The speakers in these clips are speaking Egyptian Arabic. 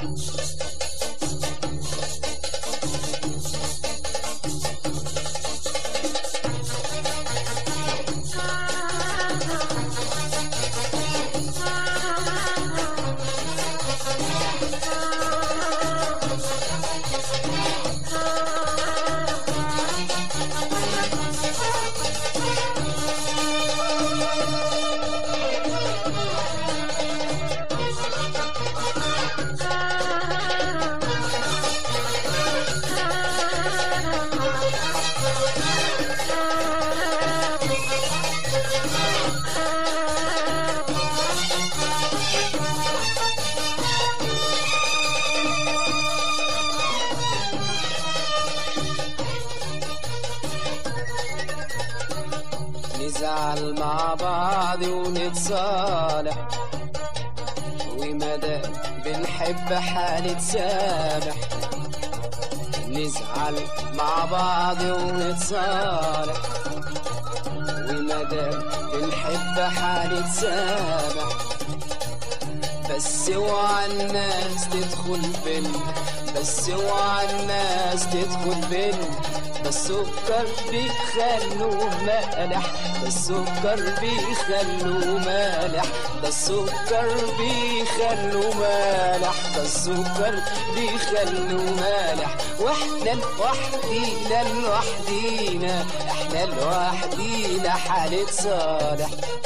نزعل مع بعض ونتصالح ومدى بنحب حنتسامح نزعل مع بعض ونتصالح ومدى بنحب حنتسامح بس اوعى الناس تدخل بينا بس اوعى الناس تدخل بينا ده السكر بيخلوه مالح ده السكر بيخلوه مالح ده السكر بيخلوه مالح ده السكر بيخلوه مالح واحنا لوحدينا لوحدينا احنا لوحدينا حالة صالح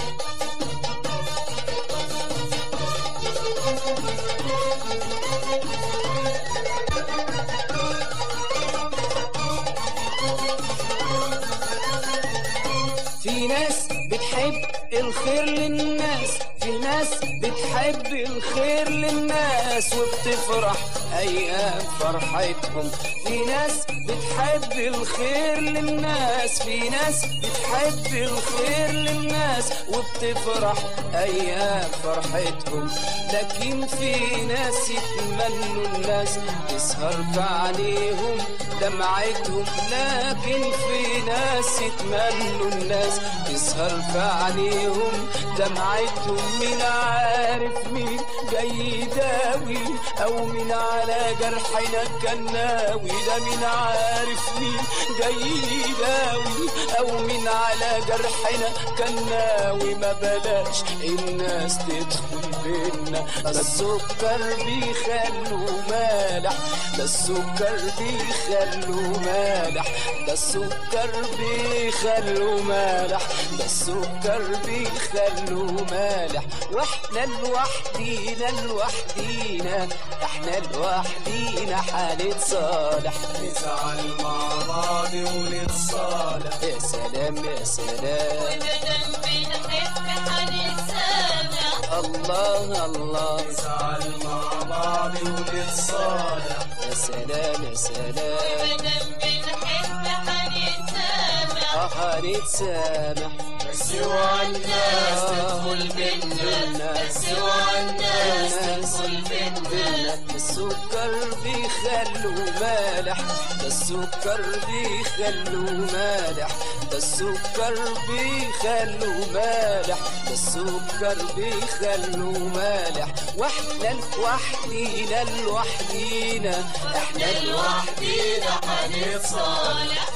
في ناس بتحب الخير للناس في ناس بتحب الخير للناس وبتفرح ايام فرحتهم في ناس بتحب الخير للناس في ناس بتحب الخير للناس وبتفرح ايام فرحتهم لكن في ناس يتمنوا الناس تسهر في عليهم دمعتهم لكن في ناس يتمنوا الناس تسهر في عليهم دمعتهم مين عارف مين جاي يداوي او مين على جرحنا كناوي ده مين عارف مين جاي يداوي او مين على جرحنا كناوي ما بلاش الناس تدخل بينا ده السكر بيخلوه مالح ده السكر بيخلوه مالح ده السكر بيخلوه مالح ده السكر بيخلوه مالح واحنا لوحدينا لوحدينا احنا لوحدينا حالة صالح نزعل مع بعض ونتصالح يا سلام يا سلام ومدام بنحب حنتسامح الله الله نزعل مع بعض ونتصالح يا سلام يا سلام ومدام بنحب حنتسامح اه هنتسامح بس اوعى الناس تدخل بينا بس اوعى الناس تدخل بينا ده السكر بيخلوه مالح ده السكر بيخلوه مالح ده السكر بيخلوه مالح ده السكر بيخلوه مالح واحنا لوحدينا لوحدينا احنا لوحدينا حنتصالح صالح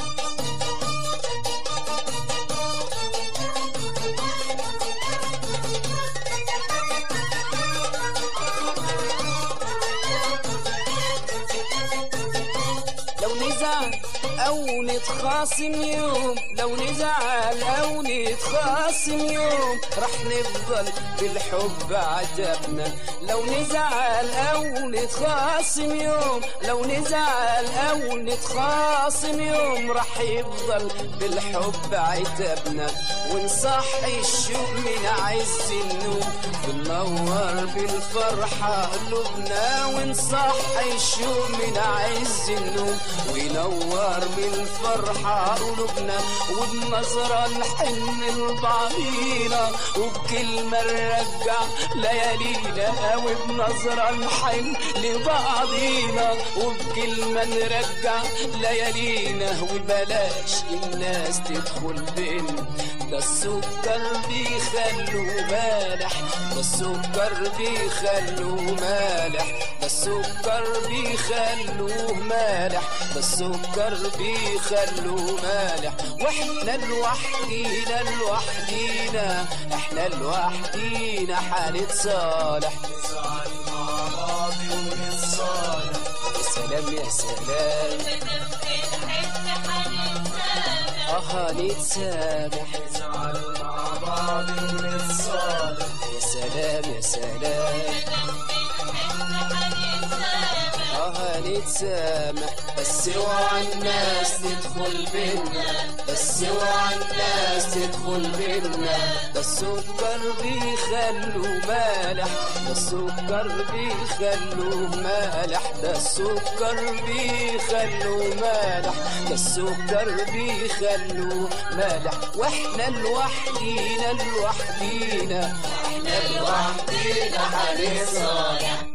لو نزعل او نتخاصم يوم لو نزعل او نتخاصم يوم رح نفضل بالحب عجبنا لو نزعل او نتخاصم يوم لو نزعل او نتخاصم يوم رح يفضل بالحب عتبنا ونصحي الشوق من عز النوم وننور بالفرحة قلوبنا ونصحي الشوق من عز النوم وينور بالفرحة قلوبنا وبنظرة نحن لبعضينا وبكلمة نرجع ليالينا وبنظرة نحن لبعضينا وبكلمة نرجع ليالينا وبلاش الناس تدخل بينا ده السكر بيخلوه مالح ده السكر بيخلوه مالح ده السكر بيخلوه مالح ده السكر بيخلوه مالح واحنا لوحدينا لوحدينا احنا لوحدينا حنتصالح نزعل مع بعض ونتصالح يا سلام يا سلام اه نتسامح نزعل مع بعض ونتصالح يا سلام يا سلام اه نتسامح بس اوعى الناس تدخل بينا بس اوعى الناس تدخل بينا ده السكر بيخلوه مالح ده السكر بيخلوه مالح ده السكر بيخلوه مالح ده السكر بيخلوه مالح واحنا لوحدينا لوحدينا احنا لوحدينا هنتصالح